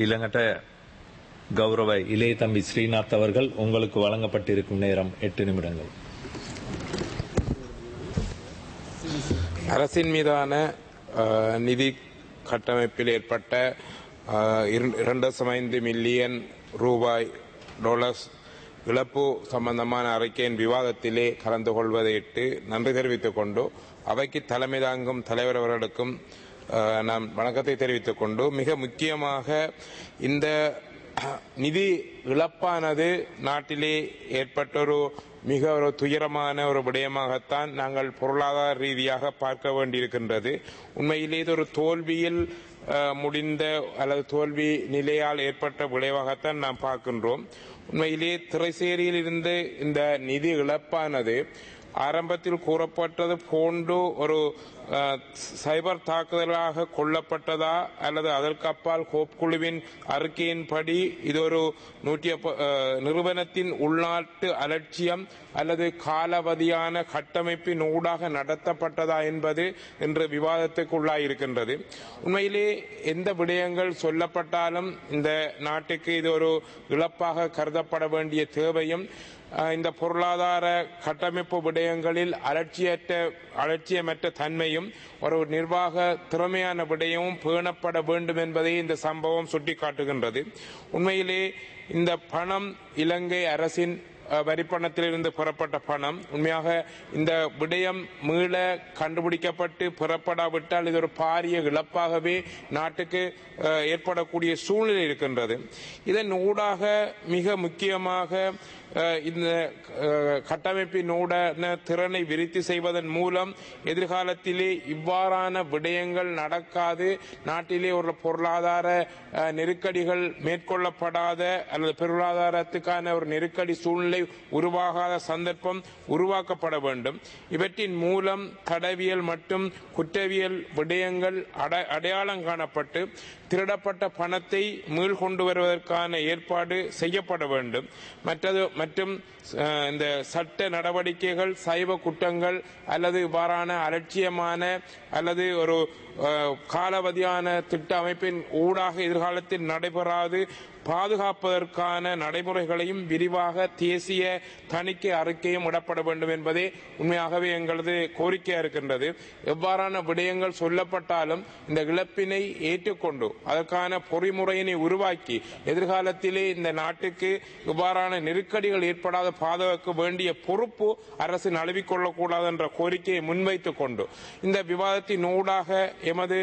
ඊළඟට கௌரவ இளைய தம்பி ஸ்ரீநாத் அவர்கள் உங்களுக்கு வழங்கப்பட்டிருக்கும் நேரம் எட்டு நிமிடங்கள் அரசின் மீதான அஹ், நிதி கட்டமைப்பில் ஏற்பட்ட அஹ், இரு- இரண்டு தசம் ஐந்து மில்லியன் ரூபாய் டாலர்ஸ் இழப்பு சம்பந்தமான அறிக்கையின் விவாதத்திலே கலந்து கொள்வதையிட்டு நன்றி தெரிவித்துக் கொண்டு அவைக்கு தலைமை தாங்கும் தலைவர் அவர்களுக்கும் அஹ், நான் வணக்கத்தை தெரிவித்துக் கொண்டு மிக முக்கியமாக இந்த நிதி இழப்பானது நாட்டிலே ஏற்பட்ட ஒரு மிக ஒரு துயரமான ஒரு விடயமாகத்தான் நாங்கள் பொருளாதார ரீதியாக பார்க்க வேண்டியிருக்கின்றது உண்மையிலே இது ஒரு தோல்வியில் அஹ், முடிந்த அல்லது தோல்வி நிலையால் ஏற்பட்ட விளைவாகத்தான் நாம் பார்க்கின்றோம் உண்மையிலே திரைசேரியில் இருந்து இந்த நிதி இழப்பானது ஆரம்பத்தில் கூறப்பட்டது போன்று ஒரு அஹ், சைபர் தாக்குதலாக கொல்லப்பட்டதா அல்லது அதற்கு அப்பால் கோப் குழுவின் அறிக்கையின்படி இது ஒரு நூற்றி அப்ப- அஹ், நிறுவனத்தின் உள்நாட்டு அலட்சியம் அல்லது காலாவதியான கட்டமைப்பின் ஊடாக நடத்தப்பட்டதா என்பது இன்று விவாதத்துக்குள்ளாயிருக்கின்றது உண்மையிலே எந்த விடயங்கள் சொல்லப்பட்டாலும் இந்த நாட்டுக்கு இது ஒரு இழப்பாக கருதப்பட வேண்டிய தேவையும் அஹ், இந்த பொருளாதார கட்டமைப்பு விடயங்களில் அலட்சியற்ற அலட்சியமற்ற தன்மையும் ஒரு நிர்வாக திறமையான விடயமும் பேணப்பட வேண்டும் என்பதை இந்த சம்பவம் சுட்டிக்காட்டுகின்றது உண்மையிலே இந்த பணம் இலங்கை அரசின் அஹ், வரிப்பணத்திலிருந்து பெறப்பட்ட பணம் உண்மையாக இந்த விடயம் மீள கண்டுபிடிக்கப்பட்டு பெறப்படாவிட்டால் இது ஒரு பாரிய இழப்பாகவே நாட்டுக்கு அஹ், ஏற்படக்கூடிய சூழ்நிலை இருக்கின்றது இதன் ஊடாக மிக முக்கியமாக அஹ், இந்த அஹ், கட்டமைப்பினூடான திறனை விருத்தி செய்வதன் மூலம் எதிர்காலத்திலே இவ்வாறான விடயங்கள் நடக்காது நாட்டிலே ஒரு பொருளாதார அஹ், நெருக்கடிகள் மேற்கொள்ளப்படாத அல்லது பொருளாதாரத்துக்கான ஒரு நெருக்கடி சூழ்நிலை உருவாகாத சந்தர்ப்பம் உருவாக்கப்பட வேண்டும் இவற்றின் மூலம் தடவியல் மற்றும் குற்றவியல் விடயங்கள் அட- அடையாளம் காணப்பட்டு திருடப்பட்ட பணத்தை மீள் கொண்டு வருவதற்கான ஏற்பாடு செய்யப்பட வேண்டும் மற்றது மற்றும் அஹ், இந்த சட்ட நடவடிக்கைகள் சைவ குற்றங்கள் அல்லது இவ்வாறான அலட்சியமான அல்லது ஒரு அஹ், காலாவதியான திட்ட அமைப்பின் ஊடாக எதிர்காலத்தில் நடைபெறாது பாதுகாப்பதற்கான நடைமுறைகளையும் விரிவாக தேசிய தணிக்கை அறிக்கையும் இடப்பட வேண்டும் என்பதே உண்மையாகவே எங்களது கோரிக்கையா இருக்கின்றது எவ்வாறான விடயங்கள் சொல்லப்பட்டாலும் இந்த இழப்பினை ஏற்றுக்கொண்டு அதற்கான பொறிமுறையினை உருவாக்கி எதிர்காலத்திலே இந்த நாட்டுக்கு இவ்வாறான நெருக்கடிகள் ஏற்படாத பாதுகாக்க வேண்டிய பொறுப்பு அரசு நழுவிக்கொள்ளக்கூடாது என்ற கோரிக்கையை முன்வைத்துக் கொண்டு இந்த விவாதத்தின் ஊடாக எமது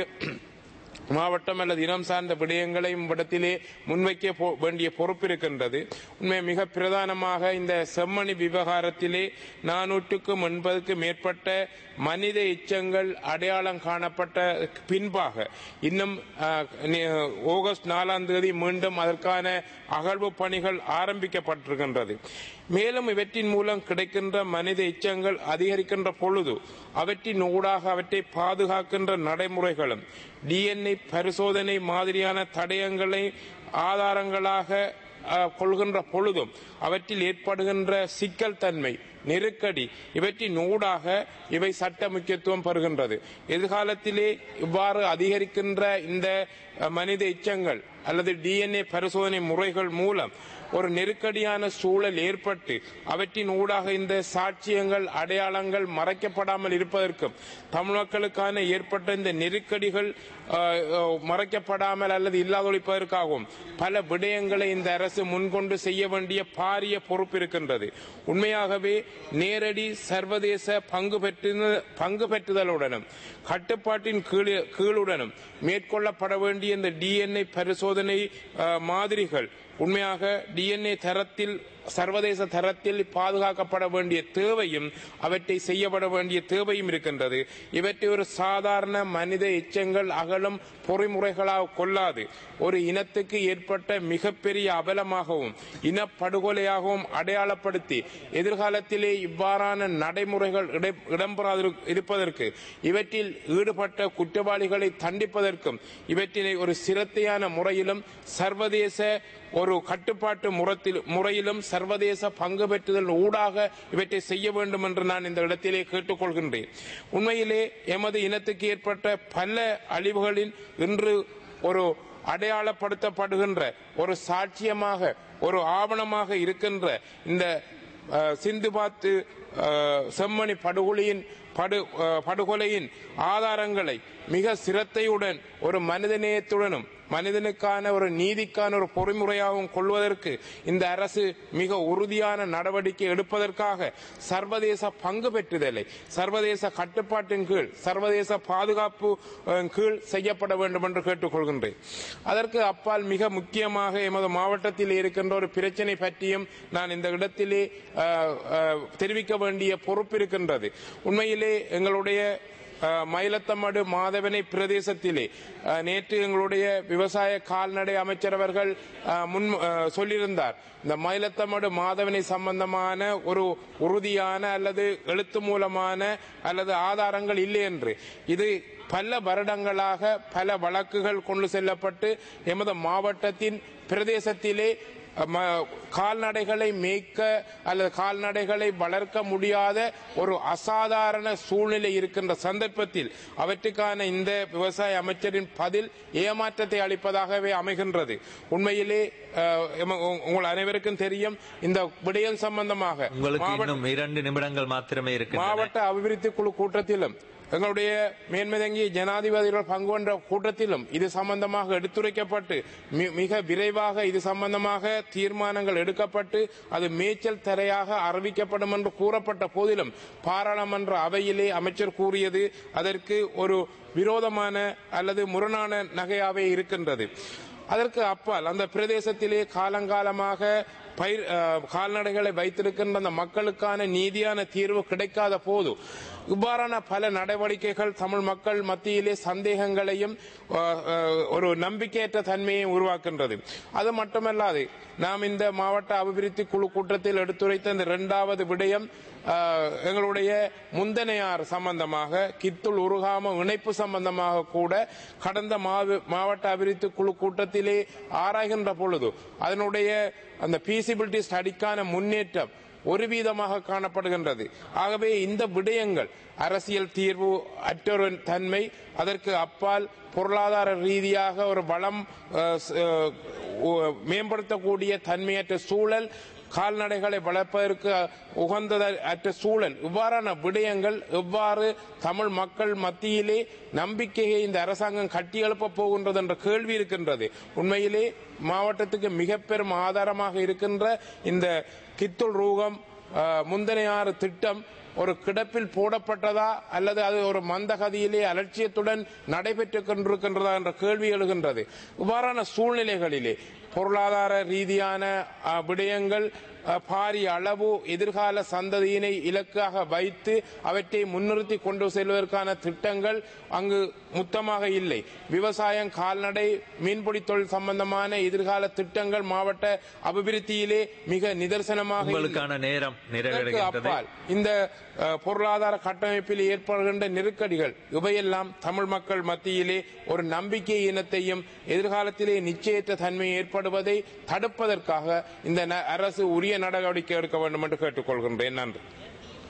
மாவட்டம் அல்லது இனம் சார்ந்த விடயங்களையும் இடத்திலே முன்வைக்க போ- வேண்டிய பொறுப்பு இருக்கின்றது உண்மை மிக பிரதானமாக இந்த செம்மணி விவகாரத்திலே நானூற்றுக்கும் எண்பதுக்கும் மேற்பட்ட மனித எச்சங்கள் அடையாளம் காணப்பட்ட பின்பாக இன்னும் அஹ், நி- ஆகஸ்ட் நாலாம் தேதி மீண்டும் அதற்கான அகழ்வு பணிகள் ஆரம்பிக்கப்பட்டிருக்கின்றது மேலும் இவற்றின் மூலம் கிடைக்கின்ற மனித எச்சங்கள் அதிகரிக்கின்ற பொழுது அவற்றின் ஊடாக அவற்றை பாதுகாக்கின்ற நடைமுறைகளும் டிஎன்ஏ பரிசோதனை மாதிரியான தடயங்களை ஆதாரங்களாக அஹ், கொள்கின்ற பொழுதும் அவற்றில் ஏற்படுகின்ற சிக்கல் தன்மை நெருக்கடி இவற்றின் ஊடாக இவை சட்ட முக்கியத்துவம் பெறுகின்றது எதிர்காலத்திலே இவ்வாறு அதிகரிக்கின்ற இந்த அஹ், மனித எச்சங்கள் அல்லது டிஎன்ஏ பரிசோதனை முறைகள் மூலம் ஒரு நெருக்கடியான சூழல் ஏற்பட்டு அவற்றின் ஊடாக இந்த சாட்சியங்கள் அடையாளங்கள் மறைக்கப்படாமல் இருப்பதற்கும் தமிழ் மக்களுக்கான ஏற்பட்ட இந்த நெருக்கடிகள் அஹ், அஹ், மறைக்கப்படாமல் அல்லது இல்லாதொழிப்பதற்காகவும் பல விடயங்களை இந்த அரசு முன்கொண்டு செய்ய வேண்டிய பாரிய பொறுப்பு இருக்கின்றது உண்மையாகவே நேரடி சர்வதேச பங்கு பெற்று பங்கு பெற்றுதலுடனும் கட்டுப்பாட்டின் கீழ்- கீழுடனும் மேற்கொள்ளப்பட வேண்டிய இந்த டிஎன்ஏ பரிசோதனை அஹ், மாதிரிகள் உண்மையாக டிஎன்ஏ தரத்தில் சர்வதேச தரத்தில் பாதுகாக்கப்பட வேண்டிய தேவையும் அவற்றை செய்யப்பட வேண்டிய தேவையும் இருக்கின்றது இவற்றை ஒரு சாதாரண மனித எச்சங்கள் அகலும் பொறிமுறைகளாக கொள்ளாது ஒரு இனத்துக்கு ஏற்பட்ட மிகப்பெரிய அபலமாகவும் இனப்படுகொலையாகவும் அடையாளப்படுத்தி எதிர்காலத்திலே இவ்வாறான நடைமுறைகள் இடை- இடம்பெறாது இருப்பதற்கு இவற்றில் ஈடுபட்ட குற்றவாளிகளை தண்டிப்பதற்கும் இவற்றினை ஒரு சிரத்தையான முறையிலும் சர்வதேச ஒரு கட்டுப்பாட்டு முறத்தில் முறையிலும் சர்வதேச பங்கு பெற்றுதல் ஊடாக இவற்றை செய்ய வேண்டும் என்று நான் இந்த இடத்திலே கேட்டுக்கொள்கின்றேன் உண்மையிலே எமது இனத்துக்கு ஏற்பட்ட பல அழிவுகளின் இன்று ஒரு அடையாளப்படுத்தப்படுகின்ற ஒரு சாட்சியமாக ஒரு ஆவணமாக இருக்கின்ற இந்த அஹ், சிந்து பாத்து அஹ், செம்மணி படுகொலையின் படு அஹ், படுகொலையின் ஆதாரங்களை மிக சிரத்தையுடன் ஒரு மனிதநேயத்துடனும் மனிதனுக்கான ஒரு நீதிக்கான ஒரு பொறிமுறையாகவும் கொள்வதற்கு இந்த அரசு மிக உறுதியான நடவடிக்கை எடுப்பதற்காக சர்வதேச பங்கு பெற்றுதலை சர்வதேச கட்டுப்பாட்டின் கீழ் சர்வதேச பாதுகாப்பு அஹ், கீழ் செய்யப்பட வேண்டும் என்று கேட்டுக்கொள்கின்றேன் அதற்கு அப்பால் மிக முக்கியமாக எமது மாவட்டத்தில் இருக்கின்ற ஒரு பிரச்சனை பற்றியும் நான் இந்த இடத்திலே அஹ், அஹ், தெரிவிக்க வேண்டிய பொறுப்பு இருக்கின்றது உண்மையிலே எங்களுடைய அஹ், மயிலத்தமடு மாதவனை பிரதேசத்திலே அஹ், நேற்று எங்களுடைய விவசாய கால்நடை அமைச்சர் அவர்கள் அஹ், முன் அஹ், சொல்லியிருந்தார் இந்த மயிலத்தமடு மாதவனை சம்பந்தமான ஒரு உறுதியான அல்லது எழுத்து மூலமான அல்லது ஆதாரங்கள் இல்லை என்று இது பல வருடங்களாக பல வழக்குகள் கொண்டு செல்லப்பட்டு எமது மாவட்டத்தின் பிரதேசத்திலே ம- கால்நடைகளை மேய்க்க அல்லது கால்நடைகளை வளர்க்க முடியாத ஒரு அசாதாரண சூழ்நிலை இருக்கின்ற சந்தர்ப்பத்தில் அவற்றுக்கான இந்த விவசாய அமைச்சரின் பதில் ஏமாற்றத்தை அளிப்பதாகவே அமைகின்றது உண்மையிலே அஹ், எம- உ- உங்கள் அனைவருக்கும் தெரியும் இந்த விடயம் சம்பந்தமாக உங்களுக்கு மாவட்ட- இன்னும் இரண்டு நிமிடங்கள் மாத்திரமே இருக்கு மாவட்ட அபிவிருத்தி குழு கூட்டத்திலும் எங்களுடைய மேன்மதங்கி ஜனாதிபதிகள் பங்கு கொண்ட கூட்டத்திலும் இது சம்பந்தமாக எடுத்துரைக்கப்பட்டு மி- மிக விரைவாக இது சம்பந்தமாக தீர்மானங்கள் எடுக்கப்பட்டு அது மேய்ச்சல் தரையாக அறிவிக்கப்படும் என்று கூறப்பட்ட போதிலும் பாராளுமன்ற அவையிலே அமைச்சர் கூறியது அதற்கு ஒரு விரோதமான அல்லது முரணான நகையாவே இருக்கின்றது அதற்கு அப்பால் அந்த பிரதேசத்திலே காலங்காலமாக பயிர் அஹ், கால்நடைகளை வைத்திருக்கின்ற அந்த மக்களுக்கான நீதியான தீர்வு கிடைக்காத போது இவ்வாறான பல நடவடிக்கைகள் தமிழ் மக்கள் மத்தியிலே சந்தேகங்களையும் அஹ், அஹ், ஒரு நம்பிக்கையற்ற தன்மையை உருவாக்கின்றது அது மட்டுமல்லாது நாம் இந்த மாவட்ட அபிவிருத்தி குழு கூட்டத்தில் எடுத்துரைத்த இந்த இரண்டாவது விடயம் அஹ், எங்களுடைய முந்தனையார் சம்பந்தமாக கித்துள் உருகாம இணைப்பு சம்பந்தமாக கூட கடந்த மாவ- மாவட்ட அபிவிருத்தி குழு கூட்டத்திலே ஆராய்கின்ற பொழுது அதனுடைய அந்த பீசிபிலிட்டி ஸ்டடிக்கான முன்னேற்றம் ஒரு வீதமாக காணப்படுகின்றது ஆகவே இந்த விடயங்கள் அரசியல் தீர்வு அற்றொரு தன்மை அதற்கு அப்பால் பொருளாதார ரீதியாக ஒரு வளம் அஹ், ஸ்- அஹ், உ- மேம்படுத்தக்கூடிய தன்மையற்ற சூழல் கால்நடைகளை வளர்ப்பதற்கு உகந்த அற்ற சூழல் இவ்வாறான விடயங்கள் எவ்வாறு தமிழ் மக்கள் மத்தியிலே நம்பிக்கையை இந்த அரசாங்கம் கட்டியெழுப்ப போகின்றது என்ற கேள்வி இருக்கின்றது உண்மையிலே மாவட்டத்துக்கு மிக பெரும் ஆதாரமாக இருக்கின்ற இந்த கித்துள் ரூகம் அஹ், முந்தனையாறு திட்டம் ஒரு கிடப்பில் போடப்பட்டதா அல்லது அது ஒரு மந்தகதியிலே அலட்சியத்துடன் நடைபெற்றுக் கொண்டிருக்கின்றதா என்ற கேள்வி எழுகின்றது இவ்வாறான சூழ்நிலைகளிலே பொருளாதார ரீதியான அஹ், விடயங்கள் அஹ், பாரிய அளவு எதிர்கால சந்ததியினை இலக்காக வைத்து அவற்றை முன்னிறுத்தி கொண்டு செல்வதற்கான திட்டங்கள் அங்கு முத்தமாக இல்லை விவசாயம் கால்நடை மீன்பிடி தொழில் சம்பந்தமான எதிர்கால திட்டங்கள் மாவட்ட அபிவிருத்தியிலே மிக நிதர்சனமாக இல்லை. உங்களுக்கான நேரம் இதற்கு நிறைவடைகின்றது அப்பால் இந்த அஹ், பொருளாதார கட்டமைப்பில் ஏற்படுகின்ற நெருக்கடிகள் இவையெல்லாம் தமிழ் மக்கள் மத்தியிலே ஒரு நம்பிக்கை இனத்தையும் எதிர்காலத்திலே நிச்சயற்ற தன்மை ஏற்படுவதை தடுப்பதற்காக இந்த ந- அரசு உரிய நடவடிக்கை எடுக்க வேண்டும் என்று கேட்டுக்கொள்கின்றேன் நன்றி